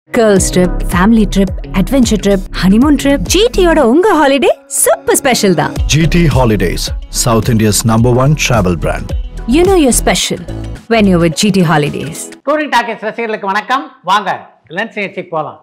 Girls trip family trip adventure trip honeymoon trip ஜிடியோட உங்க holiday super special தான் GT Holidays, South India's number one travel brand. You know you're special when you with GT holidays touring talkies ரசிகர்களுக்கு வணக்கம் வாங்க lunch நிகழ்ச்சிக்கு போகலாம்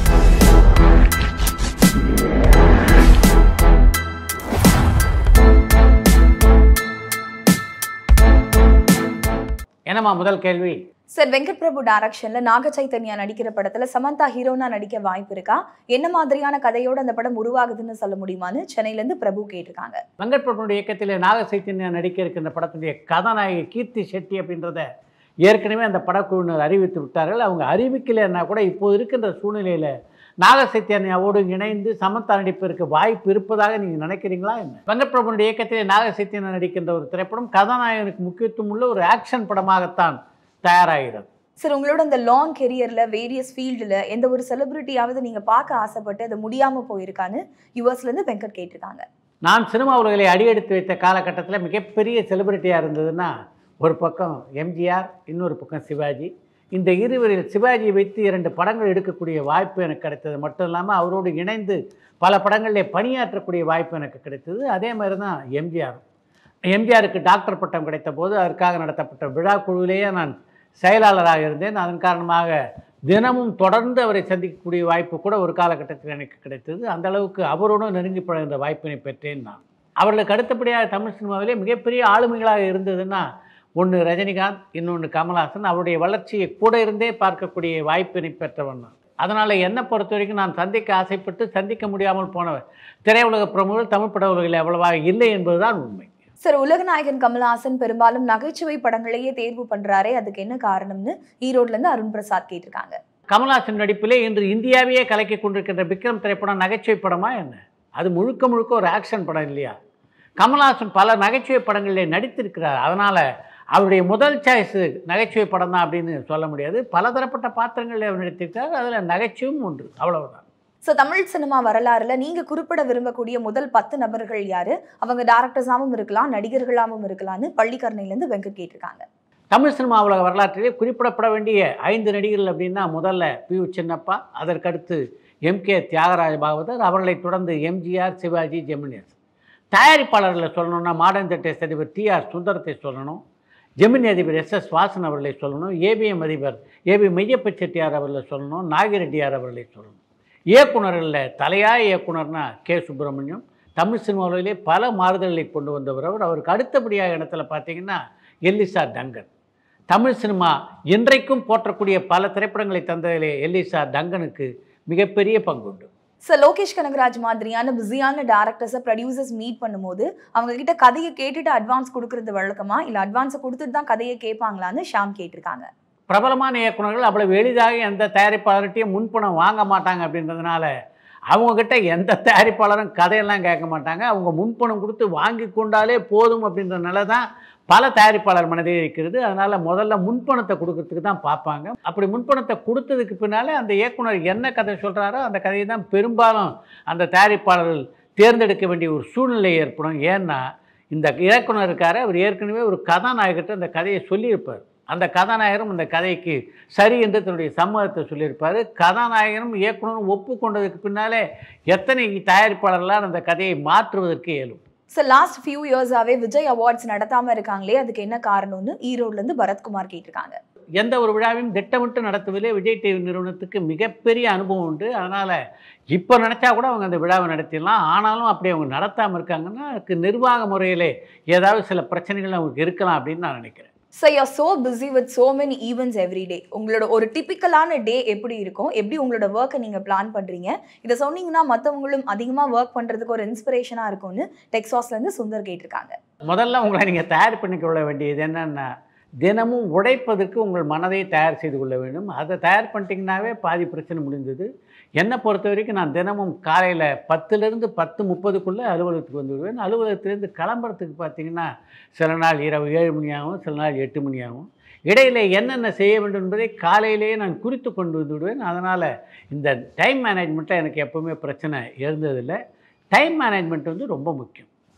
என்னம்மா முதல் கேள்வி சார் வெங்கட் பிரபு டைரக்ஷன்ல நாக சைத்தன்யா நடிக்கிற படத்துல சமந்தா ஹீரோனா நடிக்க வாய்ப்பு இருக்கா என்ன மாதிரியான கதையோட அந்த படம் உருவாகுதுன்னு சொல்ல முடியுமான்னு சென்னையில இருந்து பிரபு கேட்டிருக்காங்க வெங்கட் பிரபுடைய இயக்கத்தில் நாக சைத்தன்யா நடிக்க இருக்கின்ற படத்துடைய கதாநாயகி கீர்த்தி செட்டி அப்படின்றத ஏற்கனவே அந்த படக்குழுவினர் அறிவித்து விட்டார்கள் அவங்க அறிவிக்கலைன்னா கூட இப்போது இருக்கின்ற சூழ்நிலையில் நாக சைத்தன்யாவோடு இணைந்து சமந்தா நடிப்பிற்கு வாய்ப்பு இருப்பதாக நீங்கள் நினைக்கிறீங்களா என்ன வெங்கட் பிரபுடைய இயக்கத்திலே நாக சைத்தன்யா நடிக்கின்ற ஒரு திரைப்படம் கதாநாயகனுக்கு முக்கியத்துவம் உள்ள ஒரு ஆக்ஷன் படமாகத்தான் தயாராகிறது சார் உங்களோட அந்த லாங் கெரியர்ல வேரியஸ் ஃபீல்டுல எந்த ஒரு செலிபிரிட்டியாவது நீங்க பார்க்க ஆசைப்பட்டு அது முடியாம போயிருக்கான்னு யுஎஸ்ல இருந்து வெங்கட் கேட்டிருக்காங்க நான் சினிமா உலகிலே அடியெடுத்து வைத்த காலகட்டத்தில் மிகப்பெரிய செலிபிரிட்டியாக இருந்ததுன்னா ஒரு பக்கம் எம்ஜிஆர் இன்னொரு பக்கம் சிவாஜி இந்த இருவரில் சிவாஜியை வைத்து இரண்டு படங்கள் எடுக்கக்கூடிய வாய்ப்பு எனக்கு கிடைத்தது மட்டும் இல்லாமல் அவரோடு இணைந்து பல படங்களிலே பணியாற்றக்கூடிய வாய்ப்பு எனக்கு கிடைத்தது அதே மாதிரி தான் எம்ஜிஆர் எம்ஜிஆருக்கு டாக்டர் பட்டம் கிடைத்த போது அதற்காக நடத்தப்பட்ட விழா குழுவிலேயே நான் செயலாளராக இருந்தேன் அதன் காரணமாக தினமும் தொடர்ந்து அவரை சந்திக்கக்கூடிய வாய்ப்பு கூட ஒரு காலகட்டத்தில் எனக்கு கிடைத்தது அந்த அளவுக்கு அவரோடு நெருங்கி பழகின்ற வாய்ப்பினை பெற்றேன் நான் அவர்களுக்கு அடுத்தபடியாக தமிழ் சினிமாவிலே மிகப்பெரிய ஆளுமைகளாக இருந்ததுன்னா ஒன்று ரஜினிகாந்த் இன்னொன்று கமல்ஹாசன் அவருடைய வளர்ச்சியை கூட இருந்தே பார்க்கக்கூடிய வாய்ப்பினை பெற்றவன் நான் அதனால் என்னை பொறுத்த வரைக்கும் நான் சந்திக்க ஆசைப்பட்டு சந்திக்க முடியாமல் போனவர் திரையுலக பிரமுகர்கள் தமிழ் பட உலகில் அவ்வளவாக இல்லை என்பதுதான் உண்மை சார் உலகநாயகன் கமல்ஹாசன் பெரும்பாலும் நகைச்சுவை படங்களையே தேர்வு பண்றாரே அதுக்கு என்ன காரணம்னு ஈரோட்ல இருந்து அருண் பிரசாத் கேட்டிருக்காங்க கமல்ஹாசன் நடிப்பிலே இன்று இந்தியாவையே கலக்கி கொண்டிருக்கின்ற விக்ரம் திரைப்படம் நகைச்சுவை படமா என்ன அது முழுக்க முழுக்க ஒரு ஆக்ஷன் படம் இல்லையா கமல்ஹாசன் பல நகைச்சுவை படங்களிலே நடித்திருக்கிறார் அதனால் அவருடைய முதல் சாய்ஸ் நகைச்சுவை படம் தான் அப்படின்னு சொல்ல முடியாது பலதரப்பட்ட பாத்திரங்களில் அவர் நடித்திருக்கிறார் அதில் நகைச்சுவும் ஒன்று அவ்வளவுதான் ஸோ தமிழ் சினிமா வரலாறுல நீங்க குறிப்பிட விரும்பக்கூடிய முதல் பத்து நபர்கள் யாரு அவங்க டேரக்டர்ஸாவும் இருக்கலாம் நடிகர்களாவும் இருக்கலாம்னு பள்ளிக்கரணையில இருந்து வெங்கட் கேட்டிருக்காங்க தமிழ் சினிமா உலக வரலாற்றிலே குறிப்பிடப்பட வேண்டிய ஐந்து நடிகர்கள் அப்படின்னா முதல்ல பி யு சின்னப்பா அதற்கடுத்து எம் கே தியாகராஜ பாகவதர் அவர்களை தொடர்ந்து எம்ஜிஆர் சிவாஜி ஜெமினியஸ் தயாரிப்பாளர்களை சொல்லணும்னா மாடர்ன் தேட்டர்ஸ் அதிபர் டி ஆர் சுந்தரத்தை சொல்லணும் ஜெமினி அதிபர் எஸ் எஸ் வாசன் அவர்களை சொல்லணும் ஏபிஎம் அதிபர் ஏபி மெய்யப்ப செட்டியார் அவர்களை சொல்லணும் நாகிரெட்டியார் அவர்களை சொல்லணும் இயக்குனர்களில் தலையாய இயக்குனர்னா கே சுப்பிரமணியம் தமிழ் சினிமாவிலே பல மாறுதல்களை கொண்டு வந்தவர் அவர் அவருக்கு அடுத்தபடியாக இடத்துல பார்த்தீங்கன்னா எல்லிசா டங்கன் தமிழ் சினிமா இன்றைக்கும் போற்றக்கூடிய பல திரைப்படங்களை தந்ததிலே எல்லிசா டங்கனுக்கு மிகப்பெரிய பங்குண்டு சார் லோகேஷ் கனகராஜ் மாதிரியான பிஸியான டேரக்டர்ஸை ப்ரொடியூசர்ஸ் மீட் பண்ணும்போது அவங்க கிட்ட கதையை கேட்டுட்டு அட்வான்ஸ் கொடுக்கறது வழக்கமா இல்ல அட்வான்ஸை கொடுத்துட்டு தான் கதையை கேட்பாங்களான்னு ஷாம் கேட்டிருக்காங்க பிரபலமான இயக்குனர்கள் அவ்வளவு எளிதாக எந்த தயாரிப்பாளர்கிட்டையும் முன்பணம் வாங்க மாட்டாங்க அப்படின்றதுனால அவங்கக்கிட்ட எந்த தயாரிப்பாளரும் கதையெல்லாம் கேட்க மாட்டாங்க அவங்க முன்பணம் கொடுத்து வாங்கி கொண்டாலே போதும் அப்படின்ற நிலை தான் பல தயாரிப்பாளர் மனதில் இருக்கிறது அதனால் முதல்ல முன்பணத்தை கொடுக்கறதுக்கு தான் பார்ப்பாங்க அப்படி முன்பணத்தை கொடுத்ததுக்கு பின்னாலே அந்த இயக்குனர் என்ன கதை சொல்கிறாரோ அந்த கதையை தான் பெரும்பாலும் அந்த தயாரிப்பாளர்கள் தேர்ந்தெடுக்க வேண்டிய ஒரு சூழ்நிலை ஏற்படும் ஏன்னா இந்த இயக்குனர் இருக்காரு அவர் ஏற்கனவே ஒரு கதாநாயகர்கிட்ட அந்த கதையை சொல்லியிருப்பார் அந்த கதாநாயகரும் அந்த கதைக்கு சரி என்று தன்னுடைய சம்மதத்தை சொல்லியிருப்பார் கதாநாயகனும் இயக்குனரும் ஒப்புக்கொண்டதுக்கு பின்னாலே எத்தனை தயாரிப்பாளர்களால் அந்த கதையை மாற்றுவதற்கு இயலும் சார் லாஸ்ட் ஃபியூ இயர்ஸாவே விஜய் அவார்ட்ஸ் நடத்தாம இருக்காங்களே அதுக்கு என்ன காரணம்னு ஈரோட்ல இருந்து பரத்குமார் கேட்டிருக்காங்க எந்த ஒரு விழாவையும் திட்டமிட்டு நடத்துவதிலே விஜய் டிவி நிறுவனத்துக்கு மிகப்பெரிய அனுபவம் உண்டு அதனால் இப்போ நினச்சா கூட அவங்க அந்த விழாவை நடத்திடலாம் ஆனாலும் அப்படி அவங்க நடத்தாமல் இருக்காங்கன்னா அதுக்கு நிர்வாக முறையிலே ஏதாவது சில பிரச்சனைகள் அவங்களுக்கு இருக்கலாம் அப்படின்னு நான் நினைக்கிறேன் sir you so busy with so many events every day உங்களோட ஒரு டிப்பிக்கலான டே எப்படி இருக்கும் எப்படி உங்களோட ஒர்க்கை நீங்கள் பிளான் பண்ணுறீங்க இதை சொன்னீங்கன்னா மற்றவங்களும் அதிகமாக ஒர்க் பண்ணுறதுக்கு ஒரு இன்ஸ்பிரேஷனாக இருக்கும்னு டெக்ஸாஸ்லேருந்து சுந்தர் கேட்டிருக்காங்க முதல்ல உங்களை நீங்கள் தயார் பண்ணிக்கொள்ள வேண்டியது என்னென்னா தினமும் உடைப்பதற்கு உங்கள் மனதை தயார் செய்து கொள்ள வேண்டும் அதை தயார் பண்ணிட்டீங்கன்னாவே பாதி பிரச்சனை முடிந்தது என்னை பொறுத்த வரைக்கும் நான் தினமும் காலையில் பத்துலேருந்து பத்து முப்பதுக்குள்ளே அலுவலகத்துக்கு வந்து விடுவேன் அலுவலகத்துலேருந்து கிளம்புறதுக்கு பார்த்தீங்கன்னா சில நாள் இரவு ஏழு மணி ஆகும் சில நாள் எட்டு மணி ஆகும் இடையில என்னென்ன செய்ய வேண்டும் என்பதை காலையிலேயே நான் குறித்து கொண்டு வந்து விடுவேன் அதனால் இந்த டைம் மேனேஜ்மெண்ட்டில் எனக்கு எப்போவுமே பிரச்சனை இருந்ததில்லை டைம் மேனேஜ்மெண்ட் வந்து ரொம்ப முக்கியம்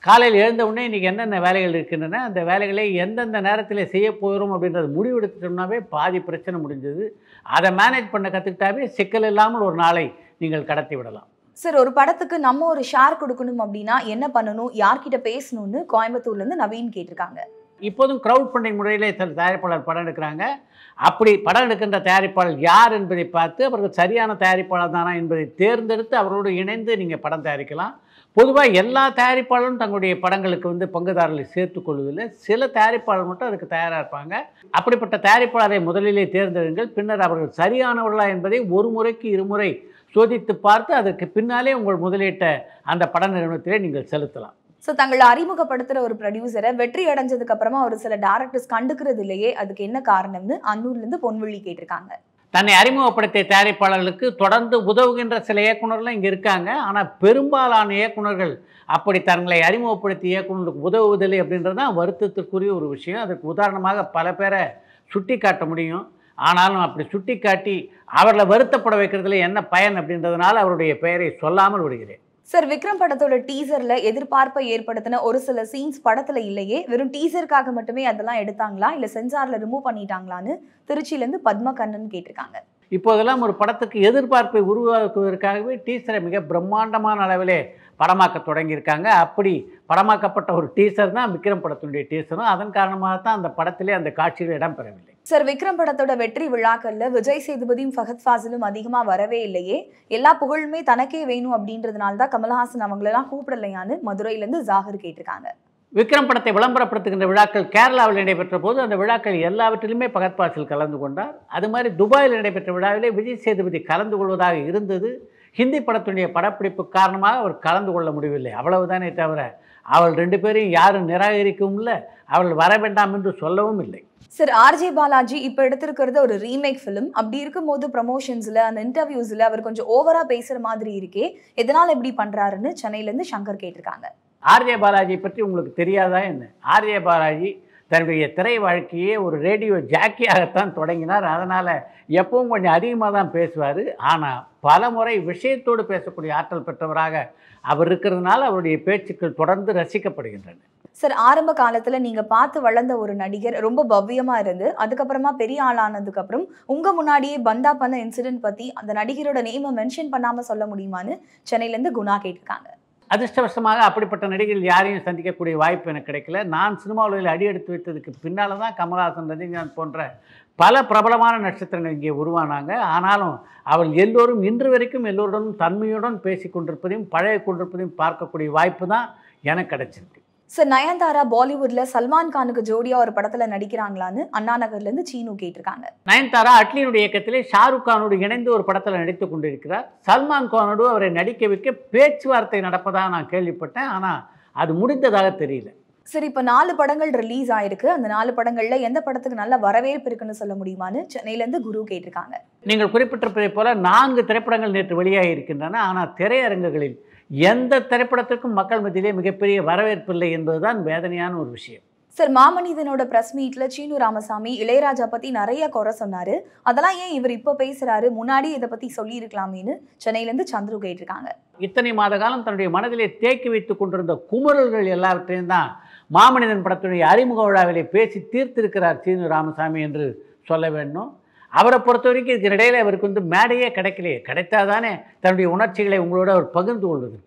காலையில் எழுந்த உடனே இன்றைக்கி என்னென்ன வேலைகள் இருக்கின்றன அந்த வேலைகளை எந்தெந்த நேரத்தில் செய்ய போகிறோம் அப்படின்றது முடிவெடுத்துட்டோம்னாவே பாதி பிரச்சனை முடிஞ்சது அதை மேனேஜ் பண்ண கற்றுக்கிட்டாவே சிக்கல் இல்லாமல் ஒரு நாளை நீங்கள் கடத்தி விடலாம் சார் ஒரு படத்துக்கு நம்ம ஒரு ஷேர் கொடுக்கணும் அப்படின்னா என்ன பண்ணணும் யார்கிட்ட பேசணும்னு கோயம்புத்தூர்ல இருந்து நவீன் கேட்டிருக்காங்க இப்போதும் க்ரௌட் ஃபண்டிங் முறையிலே சில தயாரிப்பாளர் படம் எடுக்கிறாங்க அப்படி படம் எடுக்கின்ற தயாரிப்பாளர் யார் என்பதை பார்த்து அவர்கள் சரியான தயாரிப்பாளர் தானா என்பதை தேர்ந்தெடுத்து அவரோடு இணைந்து நீங்கள் படம் தயாரிக்கலாம் பொதுவாக எல்லா தயாரிப்பாளரும் தங்களுடைய படங்களுக்கு வந்து பங்குதாரர்களை சேர்த்துக் கொள்வதில்லை சில தயாரிப்பாளர் மட்டும் அதுக்கு தயாராக இருப்பாங்க அப்படிப்பட்ட தயாரிப்பாளரை முதலிலே தேர்ந்தெடுங்கள் பின்னர் அவர்கள் சரியானவர்களா என்பதை ஒரு முறைக்கு இருமுறை சோதித்து பார்த்து அதற்கு பின்னாலே உங்கள் முதலீட்டை அந்த பட நிறுவனத்திலே நீங்கள் செலுத்தலாம் ஸோ தங்களை அறிமுகப்படுத்துற ஒரு ப்ரொடியூசரை வெற்றி அடைஞ்சதுக்கு அப்புறமா ஒரு சில டேரக்டர்ஸ் கண்டுக்கிறது இல்லையே அதுக்கு என்ன காரணம்னு அன்னூர்ல இருந்து பொன்வள்ளி கேட்டிருக்காங்க தன்னை அறிமுகப்படுத்திய தயாரிப்பாளர்களுக்கு தொடர்ந்து உதவுகின்ற சில இயக்குனர்களும் இங்கே இருக்காங்க ஆனால் பெரும்பாலான இயக்குனர்கள் அப்படி தங்களை அறிமுகப்படுத்திய இயக்குனர்களுக்கு உதவுவதில்லை அப்படின்றது தான் வருத்தத்திற்குரிய ஒரு விஷயம் அதற்கு உதாரணமாக பல பேரை சுட்டி காட்ட முடியும் ஆனாலும் அப்படி சுட்டி காட்டி அவர்களை வருத்தப்பட வைக்கிறதுல என்ன பயன் அப்படின்றதுனால அவருடைய பெயரை சொல்லாமல் விடுகிறேன் சார் விக்ரம் படத்தோட டீசர்ல எதிர்பார்ப்பை ஏற்படுத்தின ஒரு சில சீன்ஸ் படத்துல இல்லையே வெறும் டீசருக்காக மட்டுமே அதெல்லாம் எடுத்தாங்களா இல்ல சென்சார்ல ரிமூவ் பண்ணிட்டாங்களான்னு திருச்சியில இருந்து பத்ம கண்ணன் கேட்டிருக்காங்க இப்போதெல்லாம் ஒரு படத்துக்கு எதிர்பார்ப்பை உருவாக்குவதற்காகவே டீசரை மிக பிரம்மாண்டமான அளவிலே படமாக்க தொடங்கியிருக்காங்க அப்படி படமாக்கப்பட்ட ஒரு டீசர் தான் விக்ரம் படத்தினுடைய டீசரும் அதன் காரணமாக தான் அந்த படத்திலே அந்த காட்சிகள் இடம்பெறவில்லை சார் விக்ரம் படத்தோட வெற்றி விழாக்கள்ல விஜய் சேதுபதியும் ஃபகத் ஃபாசிலும் அதிகமா வரவே இல்லையே எல்லா புகழுமே தனக்கே வேணும் அப்படின்றதுனால தான் கமல்ஹாசன் அவங்களெல்லாம் கூப்பிடலையான்னு மதுரையில இருந்து ஜாகர் கேட்டிருக்காங்க விக்ரம் படத்தை விளம்பரப்படுத்துகின்ற விழாக்கள் கேரளாவில் நடைபெற்ற போது அந்த விழாக்கள் எல்லாவற்றிலுமே பகத் பாசில் கலந்து கொண்டார் அது மாதிரி துபாயில் நடைபெற்ற விழாவிலே விஜய் சேதுபதி கலந்து கொள்வதாக இருந்தது ஹிந்தி படத்துடைய படப்பிடிப்பு காரணமாக அவர் கலந்து கொள்ள முடியவில்லை அவ்வளவுதானே தவிர அவள் ரெண்டு பேரையும் யாரும் நிராகரிக்கவும் இல்லை அவள் வர வேண்டாம் என்று சொல்லவும் இல்லை சார் ஆர்ஜே பாலாஜி இப்போ எடுத்திருக்கிறது ஒரு ரீமேக் ஃபிலிம் அப்படி இருக்கும்போது ப்ரமோஷன்ஸ்ல அந்த இன்டர்வியூஸ்ல அவர் கொஞ்சம் ஓவரா பேசுற மாதிரி இருக்கே எதனால இப்படி பண்றாருன்னு சென்னையில இருந்து சங்கர் கேட்டிருக்காங்க ஆர்ஜே பாலாஜி பற்றி உங்களுக்கு தெரியாதா என்ன ஆர்ஜே பாலாஜி தன்னுடைய திரை வாழ்க்கையே ஒரு ரேடியோ ஜாக்கியாகத்தான் தொடங்கினார் அதனால் எப்பவும் கொஞ்சம் அதிகமாக தான் பேசுவார் ஆனால் பல முறை விஷயத்தோடு பேசக்கூடிய ஆற்றல் பெற்றவராக அவர் இருக்கிறதுனால அவருடைய பேச்சுக்கள் தொடர்ந்து ரசிக்கப்படுகின்றன சார் ஆரம்ப காலத்துல நீங்க பார்த்து வளர்ந்த ஒரு நடிகர் ரொம்ப பவ்யமா இருந்து அதுக்கப்புறமா பெரிய ஆளானதுக்கு அப்புறம் உங்க முன்னாடியே பந்தா பண்ண இன்சிடென்ட் பத்தி அந்த நடிகரோட நேமை மென்ஷன் பண்ணாம சொல்ல முடியுமான்னு சென்னையில இருந்து குணா கேட்டிருக்காங்க அதிர்ஷ்டவசமாக அப்படிப்பட்ட நடிகர்கள் யாரையும் சந்திக்கக்கூடிய வாய்ப்பு எனக்கு கிடைக்கல நான் சினிமா உலகில் அடி எடுத்து வைத்ததுக்கு பின்னால் தான் கமல்ஹாசன் ரஜினிகாந்த் போன்ற பல பிரபலமான நட்சத்திரங்கள் இங்கே உருவானாங்க ஆனாலும் அவள் எல்லோரும் இன்று வரைக்கும் எல்லோருடனும் தன்மையுடன் பேசி கொண்டிருப்பதையும் பழகி கொண்டிருப்பதையும் பார்க்கக்கூடிய வாய்ப்பு தான் எனக்கு கிடைச்சிருக்கு சார் நயன்தாரா பாலிவுட்ல சல்மான் கானுக்கு ஜோடியா ஒரு படத்துல நடிக்கிறாங்களான்னு அண்ணா நகர்ல இருந்து சீனு கேட்டிருக்காங்க நயன்தாரா அட்லியினுடைய இயக்கத்திலே ஷாருக் கானோடு இணைந்து ஒரு படத்தில் நடித்து கொண்டிருக்கிறார் சல்மான் கானோடு அவரை நடிக்க வைக்க பேச்சுவார்த்தை நடப்பதாக நான் கேள்விப்பட்டேன் ஆனால் அது முடிந்ததாக தெரியல சரி இப்போ நாலு படங்கள் ரிலீஸ் ஆயிருக்கு அந்த நாலு படங்கள்ல எந்த படத்துக்கு நல்ல வரவேற்பு இருக்குன்னு சொல்ல முடியுமான்னு சென்னையில இருந்து குரு கேட்டிருக்காங்க நீங்கள் குறிப்பிட்டிருப்பதைப் போல நான்கு திரைப்படங்கள் நேற்று வெளியாகி இருக்கின்றன ஆனால் திரையரங்குகளில் எந்த திரைப்படத்திற்கும் மக்கள் மத்தியிலே மிகப்பெரிய வரவேற்பு இல்லை என்பதுதான் வேதனையான ஒரு விஷயம் சார் மாமனிதனோட பிரஸ் மீட்ல சீனு ராமசாமி இளையராஜா பத்தி நிறைய குறை சொன்னாரு அதெல்லாம் ஏன் இவர் இப்போ பேசுறாரு முன்னாடி இதை பத்தி சொல்லி இருக்கலாமேன்னு சென்னையில இருந்து சந்துரு கேட்டிருக்காங்க இத்தனை மாத காலம் தன்னுடைய மனதிலே தேக்கி வைத்துக் கொண்டிருந்த குமுறல்கள் எல்லாவற்றையும் தான் மாமனிதன் படத்துடைய அறிமுக விழாவிலே பேசி தீர்த்திருக்கிறார் சீனு ராமசாமி என்று சொல்ல வேண்டும் அவரை பொறுத்த வரைக்கும் இதுக்கு இடையில அவருக்கு வந்து மேடையே கிடைக்கலையே கிடைத்தாதானே தன்னுடைய உணர்ச்சிகளை உங்களோட அவர் பகிர்ந்து கொள்வதற்கு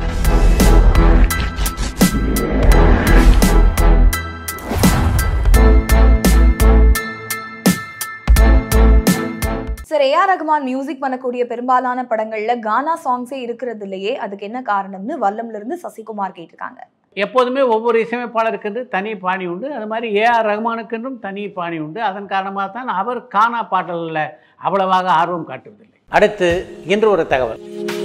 சார் ஏஆர் ரகுமான் மியூசிக் பண்ணக்கூடிய பெரும்பாலான படங்கள்ல கானா சாங்ஸே இருக்கிறது இல்லையே அதுக்கு என்ன காரணம்னு வல்லம்ல இருந்து சசிகுமார் கேட்டிருக்காங்க எப்போதுமே ஒவ்வொரு இசையமைப்பாளருக்கென்று தனி பாணி உண்டு அது மாதிரி ஏஆர் ரஹ்மானுக்கென்றும் தனி பாணி உண்டு அதன் காரணமாக தான் அவர் கானா பாடல்களில் அவ்வளவாக ஆர்வம் காட்டுவதில்லை அடுத்து இன்று ஒரு தகவல்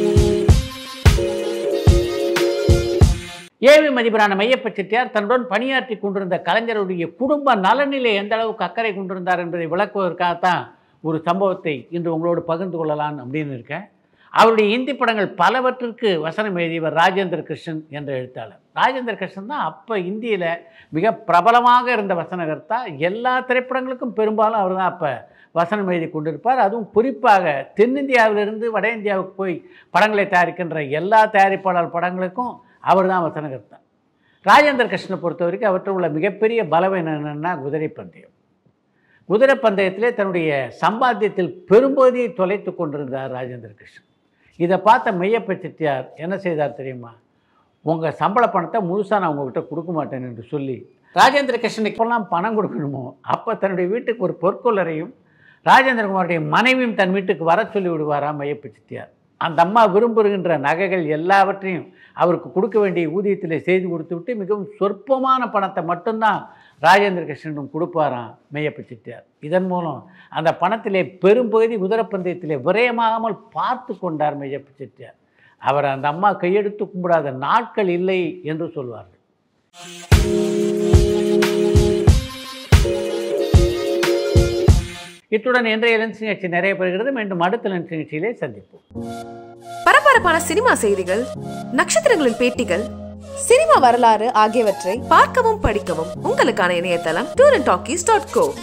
ஏவி மதிப்பரான மையப்ப செட்டியார் தன்னுடன் பணியாற்றி கொண்டிருந்த கலைஞருடைய குடும்ப நலனிலே எந்த அளவுக்கு அக்கறை கொண்டிருந்தார் என்பதை விளக்குவதற்காகத்தான் ஒரு சம்பவத்தை இன்று உங்களோடு பகிர்ந்து கொள்ளலாம் அப்படின்னு இருக்கேன் அவருடைய இந்தி படங்கள் பலவற்றிற்கு வசனம் எழுதியவர் ராஜேந்திர கிருஷ்ணன் என்ற எழுத்தாளர் ராஜேந்திர கிருஷ்ணன் தான் அப்போ இந்தியில் மிக பிரபலமாக இருந்த வசனகர்த்தா எல்லா திரைப்படங்களுக்கும் பெரும்பாலும் அவர் தான் அப்போ வசனம் எழுதி கொண்டிருப்பார் அதுவும் குறிப்பாக தென்னிந்தியாவிலிருந்து வட இந்தியாவுக்கு போய் படங்களை தயாரிக்கின்ற எல்லா தயாரிப்பாளர் படங்களுக்கும் அவர் தான் வசனகர்த்தா ராஜேந்திர கிருஷ்ணனை பொறுத்த வரைக்கும் அவற்றில் உள்ள மிகப்பெரிய பலவீனம் என்னென்னா குதிரை பந்தயம் குதிரை பந்தயத்திலே தன்னுடைய சம்பாத்தியத்தில் பெரும்பகுதியை தொலைத்து கொண்டிருந்தார் ராஜேந்திர கிருஷ்ணன் இதை பார்த்த மெய்யப்ப செட்டியார் என்ன செய்தார் தெரியுமா உங்கள் சம்பள பணத்தை முழுசாக நான் உங்ககிட்ட கொடுக்க மாட்டேன் என்று சொல்லி ராஜேந்திர கிருஷ்ணனுக்கு எப்பெல்லாம் பணம் கொடுக்கணுமோ அப்போ தன்னுடைய வீட்டுக்கு ஒரு பொற்கொள்ளரையும் ராஜேந்திரகுமாருடைய மனைவியும் தன் வீட்டுக்கு வர சொல்லி விடுவாராம் மையப்ப செட்டியார் அந்த அம்மா விரும்புகின்ற நகைகள் எல்லாவற்றையும் அவருக்கு கொடுக்க வேண்டிய ஊதியத்தில் செய்து கொடுத்து விட்டு மிகவும் சொற்பமான பணத்தை மட்டும்தான் ராஜேந்திர கிருஷ்ணனும் கொடுப்பாராம் மெய்யப்ப செட்டியார் இதன் மூலம் அந்த பணத்திலே பெரும்பகுதி குதிரைப்பந்தயத்திலே விரயமாகாமல் பார்த்து கொண்டார் மெய்யப்ப செட்டியார் அவர் அந்த அம்மா கையெடுத்து கும்பிடாத நாட்கள் இல்லை என்று சொல்வார்கள் இத்துடன் இன்றைய லென்ஸ் நிகழ்ச்சி நிறைய பெறுகிறது மீண்டும் அடுத்த லென்ஸ் நிகழ்ச்சியிலே சந்திப்போம் பரபரப்பான சினிமா செய்திகள் நட்சத்திரங்களின் பேட்டிகள் சினிமா வரலாறு ஆகியவற்றை பார்க்கவும் படிக்கவும் உங்களுக்கான இணையதளம் tour and talkies dot go